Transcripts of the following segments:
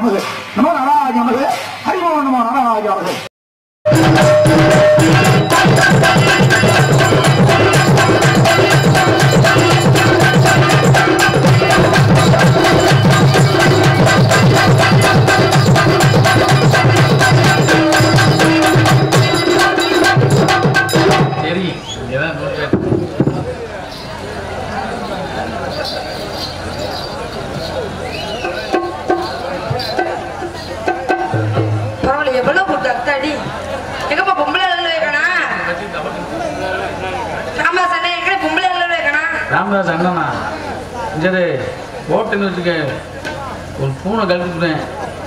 நமது நமோ நாராஜ நமது ஹரிமோ நமோ நாராஜ நமது சரி இங்கதான் நோட்டு. பரவாயில்ல எவ்வளவு கூட்டம் அத்தாடி எங்கப்பா பொம்பளை அளவில் வைக்கணா ஆமா சண்டை எங்க பொம்பளை அளவில் வைக்கணா ராமதாஸ் அண்ணனா சரி ஓட்டுன்னு வச்சுக்க ஒரு பூனை கழுத்துட்டேன்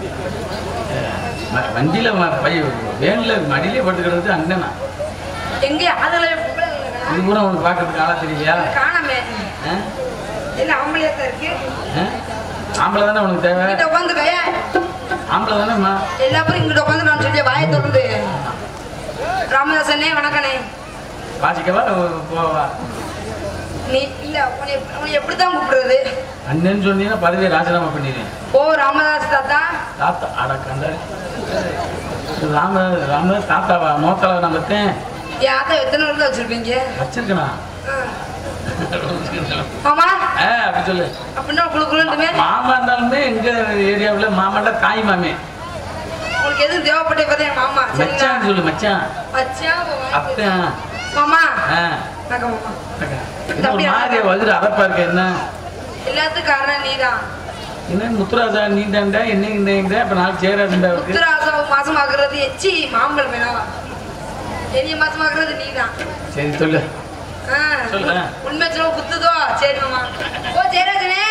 வண்டியில் பையன் வேனில் மடியிலே பட்டு கிடந்து அண்ணனா எங்க அதில் பொம்பளை அளவில் வைக்கணா இது பூரா உனக்கு பார்க்கறதுக்கு ஆளா தெரியலையா காணாமே ஆ? என்ன ஆம்பளையா தான் இருக்கு ஆ? ஆம்பளை தானே உனக்கு தேவை இங்கிட்ட உட்காந்துக்கயா ஆம்பளை தானேம்மா எல்லா பேரும் இங்கிட்ட உட்காந்து நான் சொல்லி வாயை திறந்து ராமதாசனே வணக்கண்ணே வாசிக்கவா போவா நீ இல்ல உன்னை உன்னை எப்படித்தான் கூப்பிடுறது அண்ணன்னு சொன்னீங்கன்னா பதவியை ராஜினாமா பண்ணிடுறேன் ஓ ராமதாஸ் தாத்தா தாத்தா அட கண்ட ராம ராம தாத்தாவா மோத்தாவை நான் பார்த்தேன் என் ஆத்தா எத்தனை வருடம் வச்சிருப்பீங்க வச்சிருக்கணா ஆ. மாமா ஆ அப்படி சொல்லு அப்படின்னா குழு குழுண்டுமே மாமா இருந்தாலுமே எங்க ஏரியாவில் மாமாண்டா தாய் மாமே உங்களுக்கு எதுவும் தேவைப்பட்ட பார்த்தா என் மாமா சரிங்களா மச்சான் சொல்லு மச்சான் மச்சான் உன் wife. அத்தான் மாமா ஆ வணக்கம் மாமா என்ன ஒரு மாதிரியா வகுறு அதப்பா இருக்க என்ன எல்லாத்துக்கும் காரணம் நீதான் என்ன முத்துராஜா நீ தாண்டா என்ன இந்த அப்ப நாளைக்கு சேராதுண்டா இருக்கு உத்தராசாவை மாசமாக்குறது எச்சி மாம்பழம் வேணாம் என்னைய மாசமாக்குறது நீதான் சரி சொல்லு ஆ, சொல்லு. உண்மை சொல்ல குத்துதோ சரி மாமா ஓ ஜெயராஜனே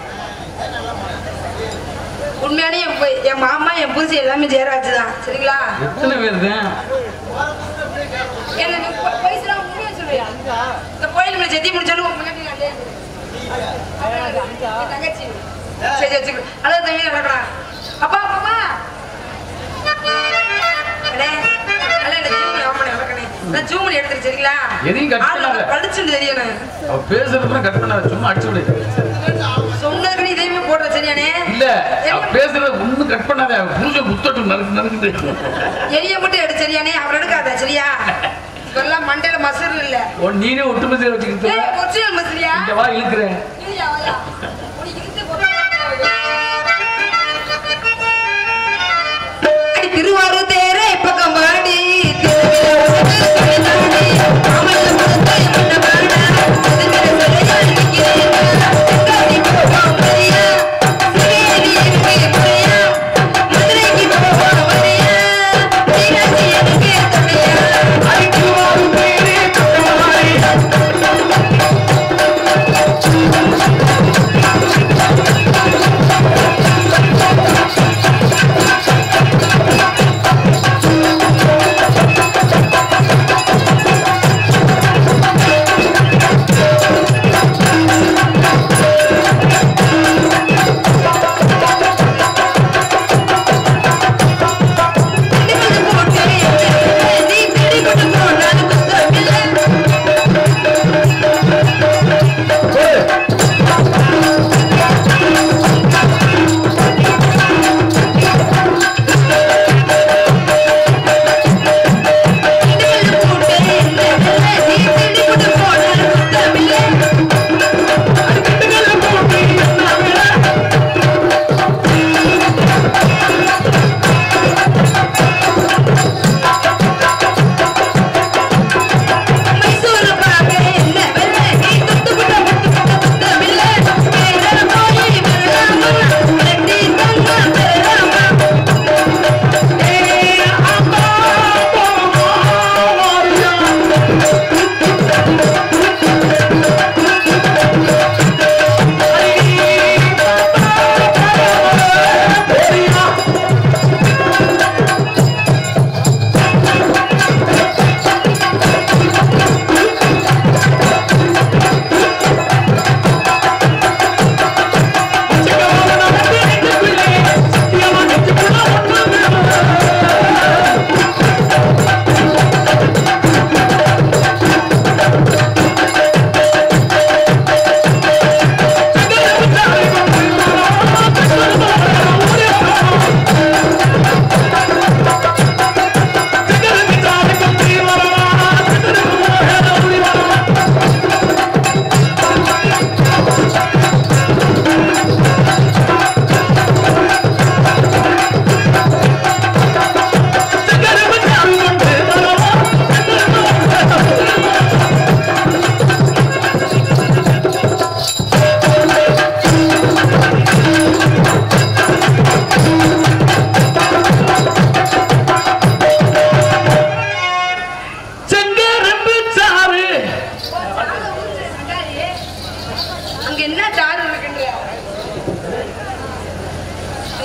உண்மையான என் பொ- என் மாமா என் புருஷன் எல்லாமே ஜெயராஜ் தான் சரிங்களா எத்தனை பேர் தான் என்ன நீ பொ- பொய் சொல்லாம உண்மையை சொல்றியா? இந்த கோயில் மேல செத்தி முடிச்சாலும் உன் முன்னாடி நான் டேய். என் தங்கச்சி சரி சரி சரி அழகு தம்பி நடக்கடா அப்பா அப்பா அண்ணே, அண்ணே, இந்த ஜூமணி ஆமாண்ணே, வணக்கண்ணே. இந்த ஜூமணி எடுத்துரு, சரிங்களா? எதையும் cut ஆளு பண்ணாத. பளிச்சுன்னு தெரியணும். அவ பேசுறதுல கட் பண்ணாத சும்மா அடிச்சு விடு சொன்னதுக்கு நீ இதையுமே போடுற, சரியாண்ணே? இல்ல அவ பேசுறத ஒண்ணும் கட் பண்ணாத அவ புருஷன் புத்தட்டும் நறுக்கு நறுக்குது எலியை மட்டும் எடு, சரியாண்ணே? அவர் எடுக்காத, சரியா? இப்பெல்லாம் மண்டையில மசூர் இல்ல ஓ நீனே ஒட்டுமை செய்ய வச்சுக்கிட்டு ஏய், ஒரிஜினல் மசூரியா? இங்க வா இழுக்கிறேன் இல்லையா, வாயா. உனக்கு இழுத்து போட்டு அடி திருவாரூர் தேரே பக்கம் வாடி அடிக்குவாரும் பேரே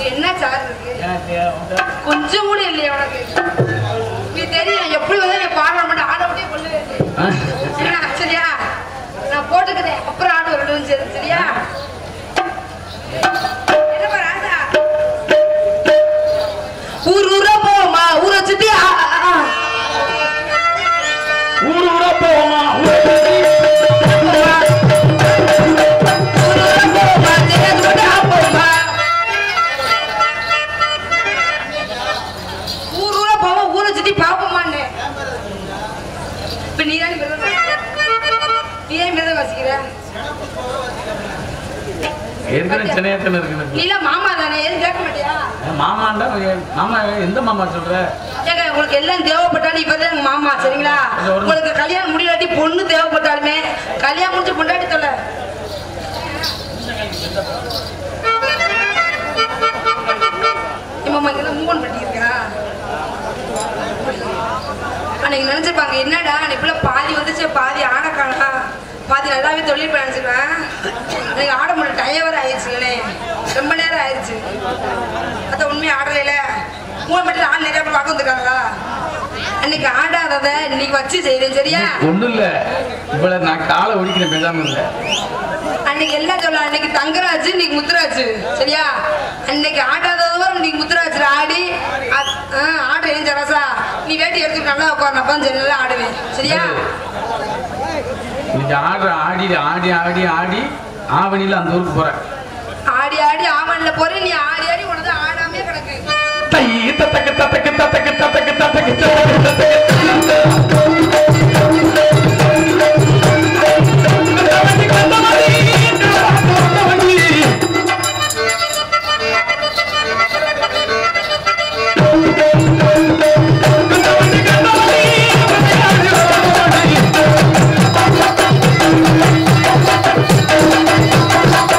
என்ன சார் இருக்கு எனக்கு வந்து கொஞ்சம் கூட இல்லையா உனக்கு நீ தெரியும் எப்படி வந்து நீ பாடுற மட்டும் ஆட அப்படியே கொண்டு என்ன சரியா நான் போட்டுக்கிறேன் அப்புறம் ஆடு வரட்டும் சரி சரியா என்னப்பா ராஜா ஊர் ஊரா போமா ஊரை சுத்தி ஆ, ஆ, ஆ. ஊரு ஊரா போவோமா ஊரை ஊர் ஊரா போமா தெரியாது மட்டும் ஆ போமா ஊர் ஊரா போமா ஊரை சுத்தி பாப்போமான்னு இப்ப நீ தான் மிருதம் நீ ஏன் மிருதம் வாசிக்கிற ஏற்கனவே சின்னையத்தில் இருக்குது நீலாம் மாமா தானே எதுவும் கேட்க மாட்டியா மாமாண்டா மாமா எந்த மாமா சொல்ற ஏங்க உங்களுக்கு எல்லாம் தேவைப்பட்டாலும் இவர் தான் மாமா சரிங்களா இது ஒரு- உங்களுக்கு கல்யாணம் முடியாட்டி பொண்ணு தேவைப்பட்டாலுமே கல்யாணம் முடிச்சு பொண்டாட்டி தொல்லை இம்மா இங்கே மூவன் பண்ணியிருக்கா அன்னைக்கு நினைச்சிருப்பாங்க என்னடா அன்னைக்குள்ள பாதி வந்துச்சு பாதி ஆட காணா பாதி நல்லாவே தொழில் நினைச்சிருவேன் எனக்கு ஆட முடியல டயவர் ஆயிடுச்சுங்களே ரொம்ப நேரம் ஆயிடுச்சு அதான் உண்மையா ஆடலைல மூணு மட்டும் ஆள் நிறைய பேர் பார்க்க வந்துருக்காங்களா அன்னைக்கு ஆடாதத இன்னைக்கு வச்சு செய்றேன் சரியா ஒண்ணும் இல்ல இவ்வளவு நான் காலை ஒடிக்கிறேன் பேசாம இல்ல அன்னைக்கு எல்லாம் சொல்ல அன்னைக்கு தங்கராஜ் இன்னைக்கு முத்துராஜ் சரியா அன்னைக்கு ஆடாதவரும் இன்னைக்கு முத்துராஜ் ஆடி அ- ஆ, ஆடுறேன் ஜரசா நீ வேட்டி எடுத்துட்டு நல்லா உட்காரப்பா சரி நல்லா ஆடுவேன் சரியா இன்னைக்கு ஆடுற ஆடி ஆடி ஆடி ஆடி ஆவணியில அந்த ஊருக்கு போறேன் ஆடி ஆடி ஆமன்ல போற நீ ஆடி ஆடி உனது ஆடாமே கிடக்கு தை தத்தக்கு தத்தக்கு தத்தக்கு தத்தக்கு தத்தக்கு தத்தக்கு தத்தக்கு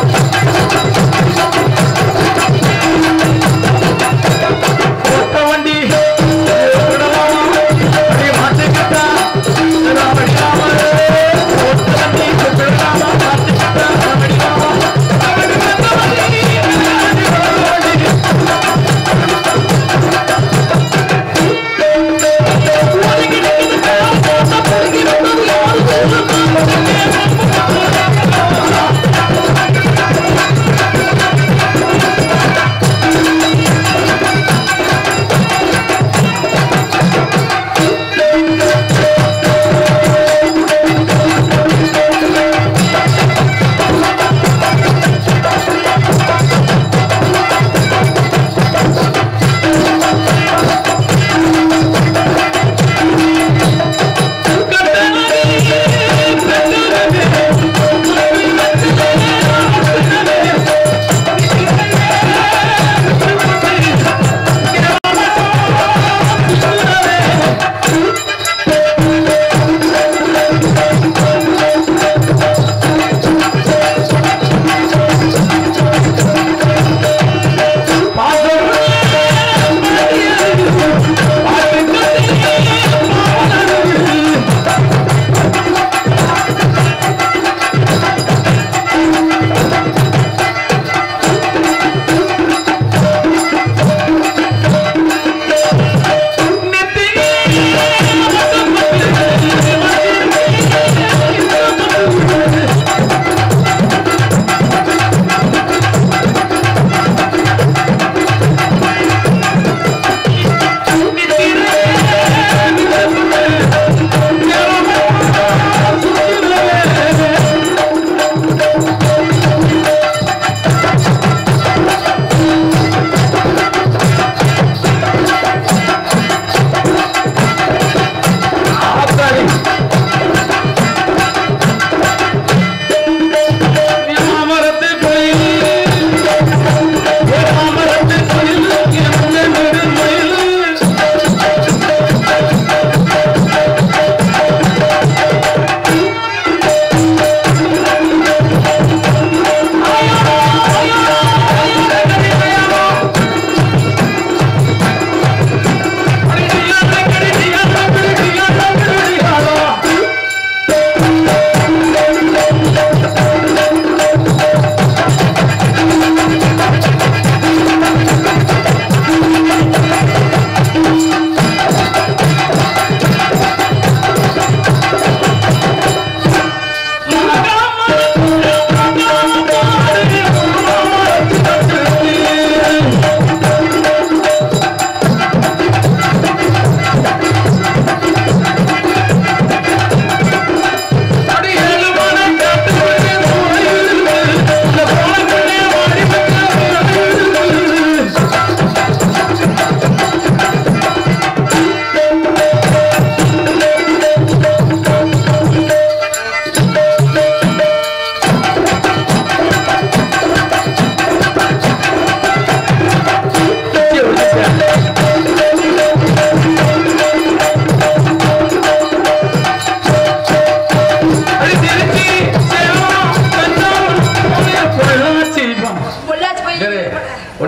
வண்டி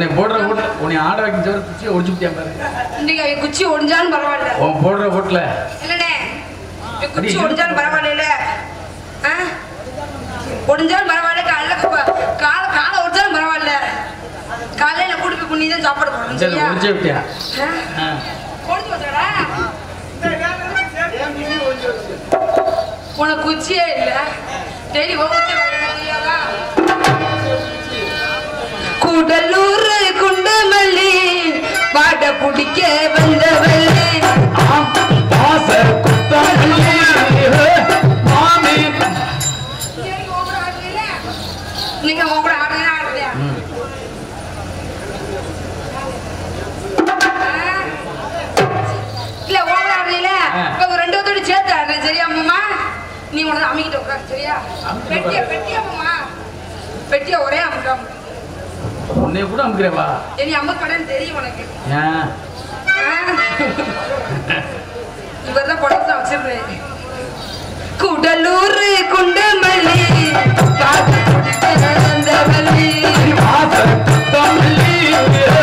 உன்னை போடுற வீட்டுல உன்னை ஆட வைக்க சோறு குச்சியை ஒடிச்சு விட்டியா பாரு இன்னைக்கு அவன் குச்சி ஒடிஞ்சாலும் பரவாயில்ல உன் போடுற வீட்டுல இல்லனே என் குச்சி ஒடிஞ்சாலும் பரவாயில்ல ஆ ஒடிஞ்சாலும் பரவாயில்ல காலைல காலை காலை ஒடிஞ்சாலும் பரவாயில்ல காலையில கூட்டி போய் புண்ணி தான் சாப்பாடு போடணும் சரி சரியா ஒடிச்சு விட்டியா ஆ? ஆ. ஒடிச்சு வச்சாடா உனக்கு குச்சியே இல்ல டெய்லி ஒவ்வொரு கூடலூர் குண்டுமல்லி பாட பிடிக்க வந்தவள்ளி பாச குத்தமல்லி மாமி நீங்க உங்க கூட ஆடுறீங்களா ஆடுறியா ம். இல்ல உங்க கூட ஆடுறீல ஆ. இப்ப ஒரு ரெண்டு பேர்த்தோட சேர்த்து ஆடுறேன் சரியா அம்மா நீ உனக்கு அமைக்கிட்டு உட்காரு சரியா அமுக்கிட்டு பெட்டியா உட்காரு. பெட்டியா அம்மா பெட்டியா ஒரே அமுக்கம் உன்னை கூட அமுக்கிறேவா இனி அமுக்கடன்னு தெரியும் உனக்கு ஏன் இவர் தான் படத்தை வச்சிருந்தேன் குடலூர் குண்டுமல்லி காத்து குடிக்க வந்தவள்ளி பாச குத்தமல்லி